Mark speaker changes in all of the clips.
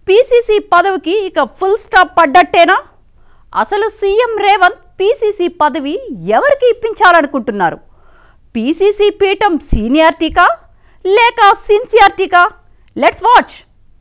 Speaker 1: PCC పదవికి ఇక full stop పడ్డట్టేనా అసలు సీఎం రేవంత్ పీసీసీ పదవి ఎవరికి ఇప్పించాలనుకుంటున్నారు పీసీసీ పీఠం సీనియారిటీకా లేక సిన్సియారిటీకా లెట్స్ వాచ్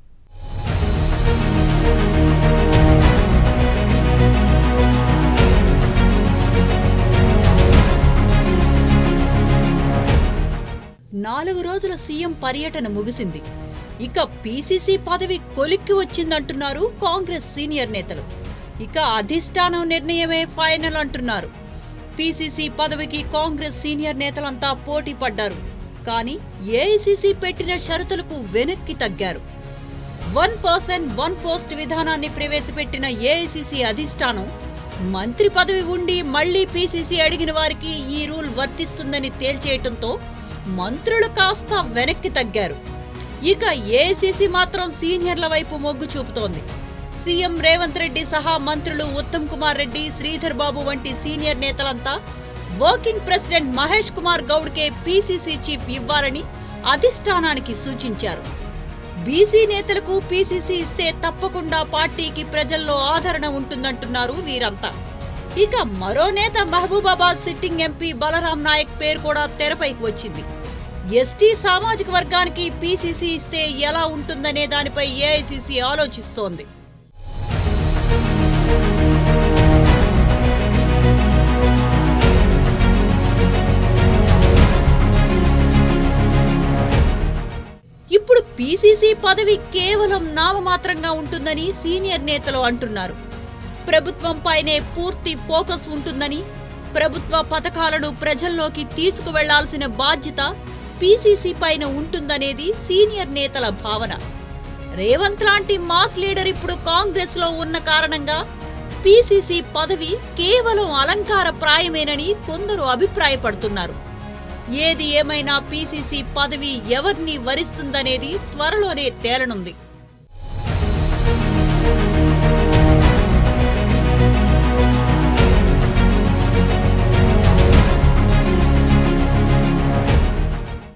Speaker 1: నాలుగు రోజుల సీఎం పర్యటన ముగిసింది ఇక పీసీసీ పదవి కొలిక్కి వచ్చిందంటున్నారు కాంగ్రెస్ సీనియర్ నేతలు ఇక అధిష్టానం నిర్ణయమే ఫైనల్ అంటున్నారు పీసీసీ పదవికి కాంగ్రెస్ సీనియర్ నేతలంతా పోటీ పడ్డారు కానీ ఏఐసీసీ పెట్టిన షరతులకు వెనక్కి తగ్గారు వన్ పర్సన్ వన్ పోస్ట్ విధానాన్ని ప్రవేశపెట్టిన ఏఐసీసీ అధిష్టానం మంత్రి పదవి ఉండి మళ్లీ పీసీసీ అడిగిన వారికి ఈ రూల్ వర్తిస్తుందని తేల్చేయటంతో మంత్రులు కాస్త వెనక్కి తగ్గారు ఇక ఏఐసీసీ మాత్రం సీనియర్ల వైపు మొగ్గు చూపుతోంది సీఎం రేవంత్ రెడ్డి సహా మంత్రులు ఉత్తమ్ కుమార్ రెడ్డి శ్రీధర్ బాబు వంటి సీనియర్ నేతలంతా వర్కింగ్ ప్రెసిడెంట్ మహేష్ కుమార్ గౌడ్కే పీసీసీ చీఫ్ ఇవ్వాలని అధిష్టానానికి సూచించారు బీసీ నేతలకు పీసీసీ ఇస్తే తప్పకుండా పార్టీకి ప్రజల్లో ఆదరణ ఉంటుందంటున్నారు వీరంతా ఇక మరో నేత మహబూబాబాద్ సిట్టింగ్ ఎంపీ బలరాం నాయక్ పేరు కూడా తెరపైకి వచ్చింది ఎస్టీ సామాజిక వర్గానికి పీసీసీ ఇస్తే ఎలా ఉంటుందనే దానిపై ఏఐసీసీ ఆలోచిస్తోంది ఇప్పుడు పీసీసీ పదవి కేవలం నామమాత్రంగా ఉంటుందని సీనియర్ నేతలు అంటున్నారు ప్రభుత్వంపైనే పూర్తి ఫోకస్ ఉంటుందని ప్రభుత్వ పథకాలను ప్రజల్లోకి తీసుకువెళ్లాల్సిన బాధ్యత పీసీసీ పైన ఉంటుందనేది సీనియర్ నేతల భావన రేవంత్ లాంటి మాస్ లీడర్ ఇప్పుడు కాంగ్రెస్ లో ఉన్న కారణంగా పీసీసీ పదవి కేవలం అలంకార ప్రాయమేనని కొందరు అభిప్రాయపడుతున్నారు ఏది ఏమైనా పీసీసీ పదవి ఎవరిని వరిస్తుందనేది త్వరలోనే తేలనుంది